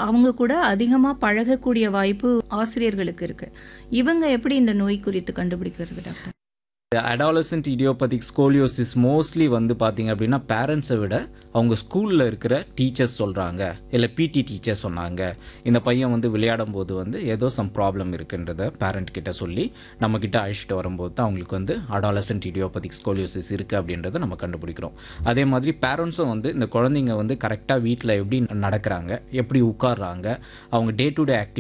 அவங்க கூட அதிகமாக பழகக்கூடிய வாய்ப்பு ஆசிரியர்களுக்கு இருக்கு இவங்க எப்படி இந்த நோய் குறித்து கண்டுபிடிக்கிறது doctor adolescent idiopathic scoliosis mostly வந்து பார்த்தீங்க அப்படின்னா பேரண்ட்ஸை விட அவங்க ஸ்கூலில் இருக்கிற டீச்சர்ஸ் சொல்கிறாங்க இல்லை பிடி டீச்சர் சொன்னாங்க இந்த பையன் வந்து விளையாடும் போது வந்து ஏதோ சம் ப்ராப்ளம் இருக்குன்றத பேரண்ட் கிட்ட சொல்லி நம்மக்கிட்ட அழைச்சிட்டு வரும்போது தான் அவங்களுக்கு வந்து அடாலசன்ட் இடியோபதிக் ஸ்கோலியோசிஸ் இருக்குது அப்படின்றத நம்ம கண்டுபிடிக்கிறோம் அதே மாதிரி பேரண்ட்ஸும் வந்து இந்த குழந்தைங்க வந்து கரெக்டாக வீட்டில் எப்படி நடக்கிறாங்க எப்படி உட்கார்றாங்க அவங்க டே டு டே ஆக்டிவிட்டி